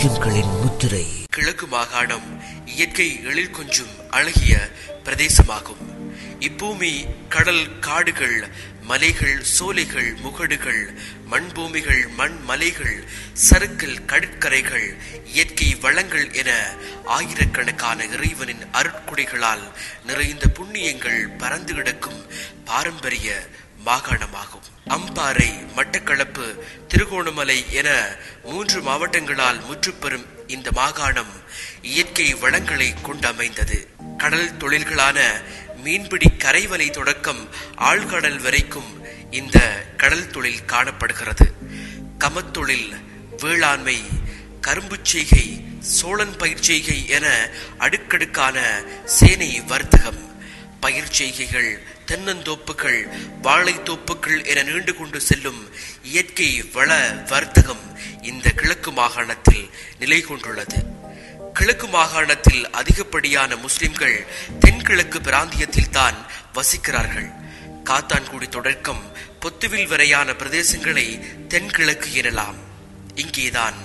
முஸ்லிம்களின் முத்திரை கிழக்கு மாகாணம் இயற்கை எழில் கொஞ்சும் அழகிய பிரதேசமாகும் இப்பூமி கடல் காடுகள் மலைகள் சோலைகள் முகடுகள் மண்பூமிகள் மண் மலைகள் சறுக்கல் கடற்கரைகள் இயற்கை வளங்கள் என ஆயிரக்கணக்கான இறைவனின் அருட்குடைகளால் நிறைந்த புண்ணியங்கள் பறந்து கிடக்கும் பாரம்பரிய மாகாணமாகும் அம்பாறை மட்டக்களப்பு திருகோணமலை என மூன்று மாவட்டங்களால் முற்றுப்பெறும் இந்த மாகாணம் இயற்கை வளங்களை கொண்டமைந்தது கடல் தொழில்களான மீன்பிடி கரைவலை தொடக்கம் ஆழ்கடல் வரைக்கும் இந்த கடல் தொழில் காணப்படுகிறது கமத்தொழில் வேளாண்மை கரும்புச் செய்கை சோழன் பயிர் செய்கை என அடுக்கடுக்கான சேனை வர்த்தகம் பயிர் செய்கைகள் தென்னந்தோப்புகள் வாழைத்தோப்புகள் என நீண்டு கொண்டு செல்லும் இயற்கை வள வர்த்தகம் இந்த கிழக்கு மாகாணத்தில் நிலை கொண்டுள்ளது கிழக்கு மாகாணத்தில் அதிகப்படியான முஸ்லிம்கள் தென்கிழக்கு பிராந்தியத்தில் தான் வசிக்கிறார்கள் காத்தான்குடி தொடக்கம் பொத்துவில் வரையான பிரதேசங்களை தென்கிழக்கு எனலாம் இங்கேதான்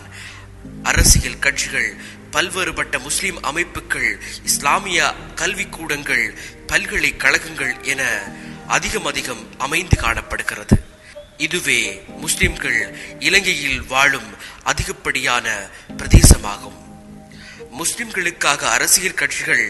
அரசியல் கட்சிகள் பல்வேறுபட்ட முஸ்லிம் அமைப்புகள் இஸ்லாமிய கல்விக்கூடங்கள் பல்கலைக்கழகங்கள் என அதிகம் அதிகம் அமைந்து காணப்படுகிறது இதுவே முஸ்லிம்கள் இலங்கையில் வாழும் அதிகப்படியான பிரதேசமாகும் முஸ்லிம்களுக்காக அரசியல் கட்சிகள்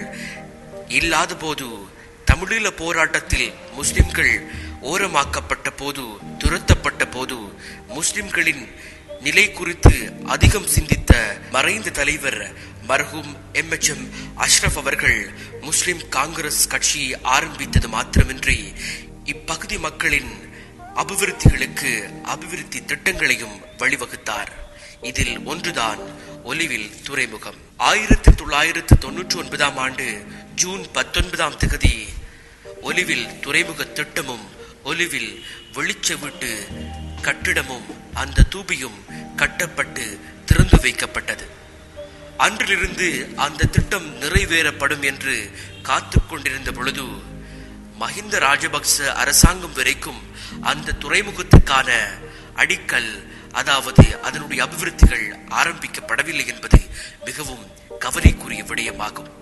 இல்லாத போது தமிழீழ போராட்டத்தில் முஸ்லிம்கள் ஓரமாக்கப்பட்ட போது துரத்தப்பட்ட போது முஸ்லிம்களின் நிலை குறித்து அதிகம் சிந்தித்த மறைந்த தலைவர் மர்ஹூம் எம் எச் எம் அஷ்ரப் அவர்கள் முஸ்லிம் காங்கிரஸ் கட்சியை ஆரம்பித்தது மாத்திரமின்றி இப்பகுதி மக்களின் அபிவிருத்திகளுக்கு அபிவிருத்தி திட்டங்களையும் வழிவகுத்தார் இதில் ஒன்றுதான் ஒலிவில் துறைமுகம் ஆயிரத்தி தொள்ளாயிரத்து தொன்னூற்றி ஒன்பதாம் ஆண்டு ஜூன் பத்தொன்பதாம் தேதி ஒலிவில் துறைமுக திட்டமும் ஒலிவில் வெளிச்ச வீட்டு கட்டிடமும் அந்த தூபியும் கட்டப்பட்டு திறந்து வைக்கப்பட்டது அன்றிலிருந்து அந்த திட்டம் நிறைவேறப்படும் என்று காத்து கொண்டிருந்த பொழுது மஹிந்த ராஜபக்ச அரசாங்கம் வரைக்கும் அந்த துறைமுகத்துக்கான அடிக்கல் அதாவது அதனுடைய அபிவிருத்திகள் ஆரம்பிக்கப்படவில்லை என்பது மிகவும் கவலைக்குரிய விடயமாகும்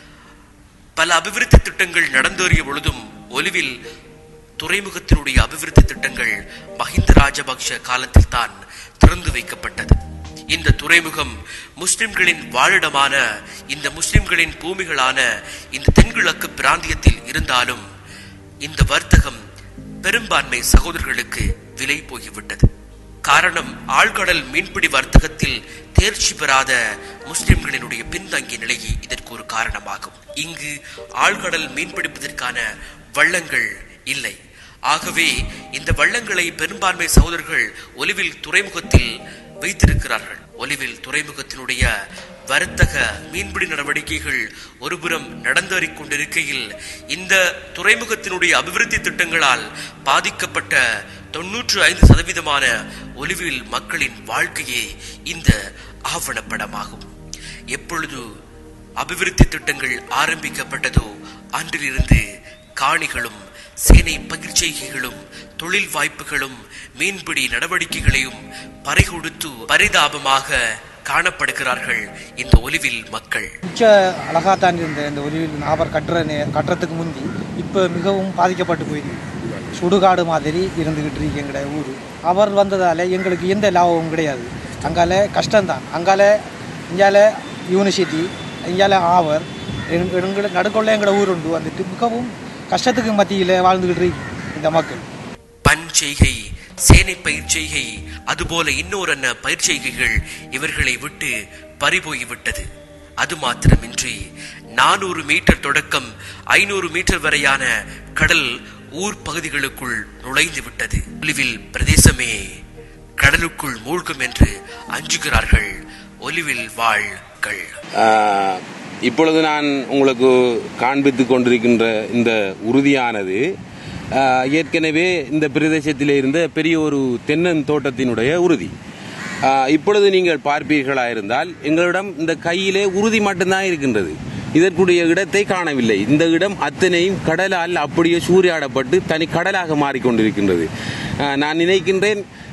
பல அபிவிருத்தி திட்டங்கள் நடந்தேறிய பொழுதும் ஒலிவில் துறைமுகத்தினுடைய அபிவிருத்தி திட்டங்கள் மஹிந்த ராஜபக்ஷ காலத்தில் தான் திறந்து வைக்கப்பட்டது இந்த துறைமுகம் முஸ்லிம்களின் வாழிடமான இந்த முஸ்லிம்களின் பூமிகளான இந்த தென்கிழக்கு பிராந்தியத்தில் இருந்தாலும் இந்த வர்த்தகம் பெரும்பான்மை சகோதரர்களுக்கு விலை போய்விட்டது காரணம் ஆழ்கடல் மீன்பிடி வர்த்தகத்தில் தேர்ச்சி பெறாத முஸ்லிம்களினுடைய பின்தங்கிய நிலையே இதற்கு ஒரு காரணமாகும் இங்கு ஆழ்கடல் மீன்பிடிப்பதற்கான வள்ளங்கள் இல்லை ஆகவே இந்த வள்ளங்களை பெரும்பான்மை சகோதரர்கள் ஒலிவில் துறைமுகத்தில் வைத்திருக்கிறார்கள் ஒலிவில் துறைமுகத்தினுடைய வர்த்தக மீன்பிடி நடவடிக்கைகள் ஒருபுறம் நடந்தேறிக் கொண்டிருக்கையில் இந்த துறைமுகத்தினுடைய அபிவிருத்தி திட்டங்களால் பாதிக்கப்பட்ட தொன்னூற்று ஐந்து சதவீதமான ஒலிவில் மக்களின் வாழ்க்கையே இந்த ஆவணப்படமாகும் எப்பொழுது அபிவிருத்தி திட்டங்கள் ஆரம்பிக்கப்பட்டதோ அன்றிலிருந்து காணிகளும் சேனை பயிற்சிகைகளும் தொழில் வாய்ப்புகளும் மீன்பிடி நடவடிக்கைகளையும் பறைகொடுத்து பரிதாபமாக காணப்படுகிறார்கள் இந்த ஒலிவில் மக்கள் மிச்ச அழகாத்தான் இருந்த இந்த ஒலிவில் நாவர் கட்டுற நே- கட்டுறதுக்கு முந்தி இப்போ மிகவும் பாதிக்கப்பட்டு போயிருக்கு சுடுகாடு மாதிரி இருந்துக்கிட்டு இருக்கு எங்களோட ஊர் அவர் வந்ததால் எங்களுக்கு எந்த லாபமும் கிடையாது அங்கால கஷ்டம்தான் அங்கால இங்கால யூனிவர்சிட்டி இங்கால ஆவர் எங்க- எங்களை நடுக்கொள்ள எங்களோட ஊர் உண்டு வந்துட்டு மிகவும் கஷ்டத்துக்கு மத்தியில் வாழ்ந்துக்கிட்டு இருக்கு இந்த மக்கள் பன் செய்கை சேனை பயிர் செய்கை அதுபோல இன்னொரு பயிர் செய்கைகள் இவர்களை விட்டு பறிபோய் விட்டது அது மாத்திரமின்றி நானூறு மீட்டர் தொடக்கம் ஐநூறு மீட்டர் வரையான கடல் ஊர் பகுதிகளுக்குள் நுழைந்து விட்டது ஒலிவில் பிரதேசமே கடலுக்குள் மூழ்கும் என்று அஞ்சுகிறார்கள் ஒலிவில் வாழ்கள் ஆஹ், இப்பொழுது நான் உங்களுக்கு காண்பித்துக் கொண்டிருக்கின்ற இந்த உறுதியானது ஆஹ், ஏற்கனவே இந்த பிரதேசத்திலே இருந்த பெரிய ஒரு தென்னன் தோட்டத்தினுடைய உறுதி ஆஹ், இப்பொழுது நீங்கள் பார்ப்பீர்களாயிருந்தால் எங்களிடம் இந்த கையிலே உறுதி மட்டும்தான் இருக்கின்றது இதற்குரிய இடத்தை காணவில்லை இந்த இடம் அத்தனையும் கடலால் அப்படியே சூறையாடப்பட்டு தனி கடலாக மாறிக்கொண்டிருக்கின்றது ஆஹ், நான் நினைக்கின்றேன்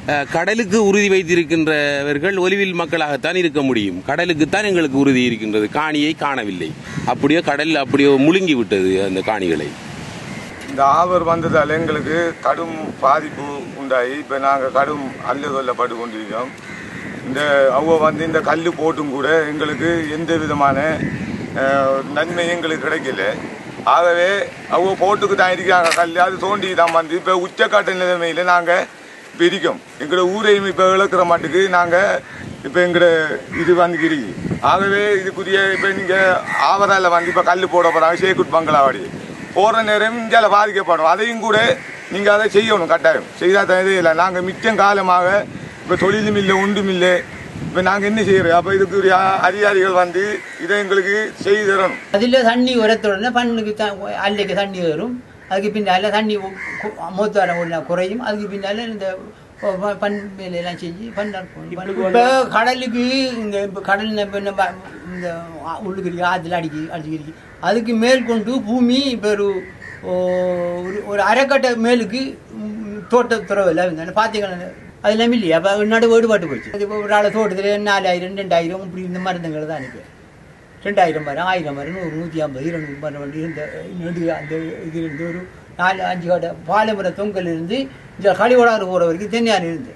அஹ், கடலுக்கு உறுதி வைத்திருக்கின்றவர்கள் ஒலிவில் மக்களாகத்தான் இருக்க முடியும் கடலுக்குத்தான் எங்களுக்கு உறுதி இருக்கின்றது காணியை காணவில்லை அப்படியோ கடல் அப்படியோ முழுங்கி விட்டது அந்த காணிகளை இந்த ஆவர் வந்ததால் எங்களுக்கு கடும் பாதிப்பு உண்டாகி இப்போ நாங்கள் கடும் அல்லு கொல்லப்பட்டு கொண்டிருக்கோம் இந்த அவங்க வந்து இந்த கல் போட்டும் கூட எங்களுக்கு எந்த விதமான அஹ், நன்மை எங்களுக்கு கிடைக்கல ஆகவே அவங்க போட்டுக்கு தான் இருக்காங்க கல் அது தோண்டி தான் வந்து இப்போ உச்சக்காட்டு நிலைமையில் நாங்கள் இப்போ இருக்கோம் எங்களோட ஊரையும் இப்போ இழக்கிற மாட்டுக்கு நாங்கள் இப்போ எங்களோட இது வந்து இருக்கு ஆகவே இதுக்குரிய இப்போ நீங்கள் ஆவரால வந்து இப்போ கல் போட போகிறாங்க சேக்குட் பங்களாவாடி போகிற நேரம் இந்தியாவில் பாதிக்கப்படும் அதையும் கூட நீங்கள் அதை செய்யணும் கட்டாயம் செய்தால் தான் இது இல்லை நாங்கள் மிச்சம் காலமாக இப்போ தொழிலும் இல்லை ஒன்றும் இல்லை இப்போ நாங்கள் என்ன செய்கிறோம் அப்போ இதுக்குரிய அதிகாரிகள் வந்து இதை எங்களுக்கு செய்து தரணும் அதில் தண்ணி உரத்துடனே பண்ணுக்கு த அல்லைக்கு தண்ணி வரும் அதுக்கு பின்னால் தண்ணி மூத்தாரம் உள்ள குறையும் அதுக்கு பின்னால் இந்த ப- ப- பண் வேலையெல்லாம் செஞ்சு பண்ணார் இப்போ கடலுக்கு இந்த இப்போ கடல் நம்ம நம்ம இந்த உள்ளுக்கு ஆற்றுல அடிக்கி அடிக்கி அதுக்கு மேல் கொண்டு பூமி இப்போ ஒரு ஓ, ஒரு ஒரு அரைக்கட்டை மேலுக்கு ம், தோட்ட துறவில் இருந்தாலும் பார்த்தீங்கன்னா அது எல்லாமே இல்லையா அப்போ நடு வேறுபாட்டு போச்சு அது இப்போ ஒரு ஆள் தோட்டத்தில் நாலாயிரம் ரெண்டாயிரம் இப்படி இந்த மருந்துங்களை தான் அனுப்பி ரெண்டாயிரம் மரம் ஆயிரம் மரம் நூறு நூற்றி ஐம்பது இருநூறு மரம் வந்து இருந்த நெடு அந்த இது இருந்து ஒரு நாலு அஞ்சு கடை பாலமர தொங்கல் இருந்து இந்த கழிவடாறு போகிற வரைக்கும் தென்னையார் இருந்து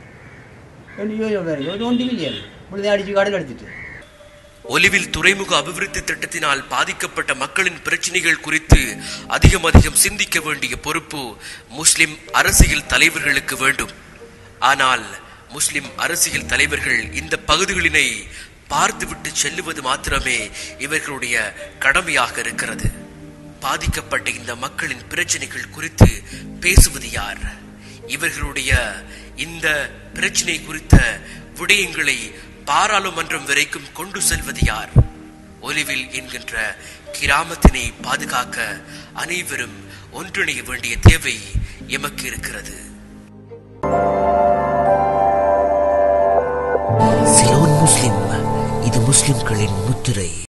ஒரு ஒன்று மில்லியன் இப்படி அடிச்சு கடல் எடுத்துட்டு ஒலிவில் துறைமுக அபிவிருத்தி திட்டத்தினால் பாதிக்கப்பட்ட மக்களின் பிரச்சனைகள் குறித்து அதிகம் அதிகம் சிந்திக்க வேண்டிய பொறுப்பு முஸ்லிம் அரசியல் தலைவர்களுக்கு வேண்டும் ஆனால் முஸ்லிம் அரசியல் தலைவர்கள் இந்த பகுதிகளினை பார்த்துவிட்டு செல்லுவது மாத்திரமே இவர்களுடைய கடமையாக இருக்கிறது பாதிக்கப்பட்ட இந்த மக்களின் பிரச்சனைகள் குறித்து பேசுவது யார் இவர்களுடைய இந்த பிரச்சனை குறித்த விடயங்களை பாராளுமன்றம் வரைக்கும் கொண்டு செல்வது யார் ஒலிவில் என்கின்ற கிராமத்தினை பாதுகாக்க அனைவரும் ஒன்றிணைய வேண்டிய தேவை எமக்கு இருக்கிறது சிலோன் முஸ்லிம் இது முஸ்லிம்களின் முத்திரை